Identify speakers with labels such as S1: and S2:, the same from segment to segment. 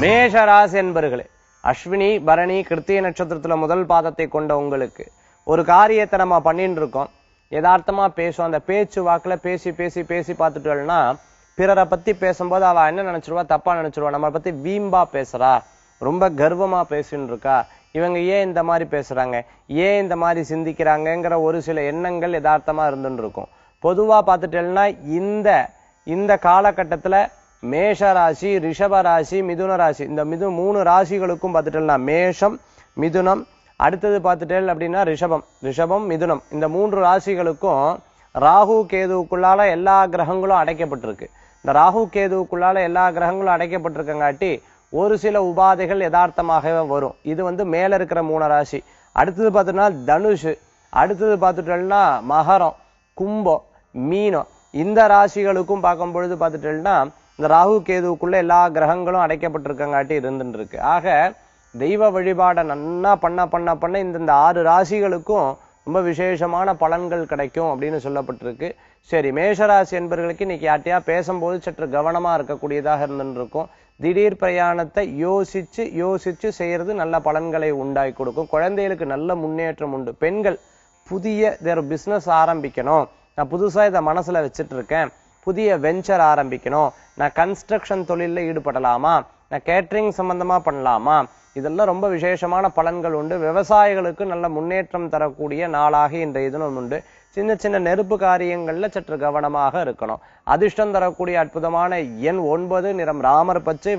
S1: மேஷ ராசி என்பர்களே அஸ்வினி பரணி கிருத்திய நட்சத்திரத்துல முதல் பாதத்தை கொண்ட உங்களுக்கு ஒரு காரியத்தை நம்ம பண்ணிட்டு இருக்கோம் யதார்த்தமா பேசும் அந்த பேச்சு வாக்குல பேசி பேசி பேசி பார்த்துட்டோம்னா பிறரை பத்தி பேசும்போது அவ என்ன நினைச்சிருவா தப்பா நினைச்சிருவா நம்மளை பத்தி வீம்பா பேசுறா ரொம்ப கர்வமா பேசின்னு இருக்கா இவங்க ஏன் இந்த மாதிரி பேசுறாங்க ஏன் இந்த மாதிரி சிந்திக்கிறாங்கங்கிற ஒரு சில எண்ணங்கள் யதார்த்தமா இருந்துட்டு இருக்கும் பொதுவா பார்த்துட்டேன்னா இந்த இந்த காலகட்டத்துல மேஷ ராசி ரிஷப ராசி மிதுன ராசி இந்த மிது மூணு ராசிகளுக்கும் பார்த்துட்டேன்னா மேஷம் மிதுனம் அடுத்தது பார்த்துட்டேன் அப்படின்னா ரிஷபம் ரிஷபம் மிதுனம் இந்த மூன்று ராசிகளுக்கும் ராகு கேதுவுக்குள்ளால எல்லா கிரகங்களும் அடைக்கப்பட்டிருக்கு இந்த ராகு கேதுவுக்குள்ளால எல்லா கிரகங்களும் அடைக்கப்பட்டிருக்கங்காட்டி ஒரு சில உபாதைகள் யதார்த்தமாகவே வரும் இது வந்து மேல இருக்கிற மூணு ராசி அடுத்தது பார்த்தோம்னா தனுஷு அடுத்தது பார்த்துட்டோம்னா மகரம் கும்பம் மீனம் இந்த ராசிகளுக்கும் பார்க்கும் பொழுது பார்த்துட்டோம்னா இந்த ராகு கேதுவுக்குள்ள எல்லா கிரகங்களும் அடைக்கப்பட்டிருக்கங்காட்டி இருந்துட்டு இருக்கு ஆக தெய்வ வழிபாடை நன்னா பண்ண பண்ண பண்ண இந்த இந்த ஆறு ராசிகளுக்கும் ரொம்ப விசேஷமான பலன்கள் கிடைக்கும் அப்படின்னு சொல்லப்பட்டிருக்கு சரி மேஷராசி என்பவர்களுக்கு இன்னைக்கு யார்ட்டையா பேசும்போது சற்று கவனமா இருக்கக்கூடியதாக இருந்துட்டு இருக்கும் திடீர் பிரயாணத்தை யோசிச்சு யோசிச்சு செய்யறது நல்ல பலன்களை உண்டாக்கி கொடுக்கும் குழந்தைகளுக்கு நல்ல முன்னேற்றம் உண்டு பெண்கள் புதிய their பிசினஸ் ஆரம்பிக்கணும் நான் புதுசா இதை மனசுல வச்சுட்டு இருக்கேன் புதிய வெஞ்சர் ஆரம்பிக்கணும் நான் கன்ஸ்ட்ரக்ஷன் தொழில்ல ஈடுபடலாமா நான் கேட்டரிங் சம்பந்தமா பண்ணலாமா இதெல்லாம் ரொம்ப விசேஷமான பலன்கள் உண்டு விவசாயிகளுக்கு நல்ல முன்னேற்றம் தரக்கூடிய நாளாக இன்றைய தினம் உண்டு சின்ன சின்ன நெருப்பு காரியங்கள்ல சற்று கவனமாக இருக்கணும் அதிர்ஷ்டம் தரக்கூடிய அற்புதமான எண் ஒன்பது நிறம் ராமர் பச்சை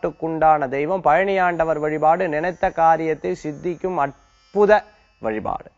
S1: வழிபாட்டுக்குண்டான தெய்வம் பழனியாண்டவர் வழிபாடு நினைத்த காரியத்தை சித்திக்கும் அற்புத வழிபாடு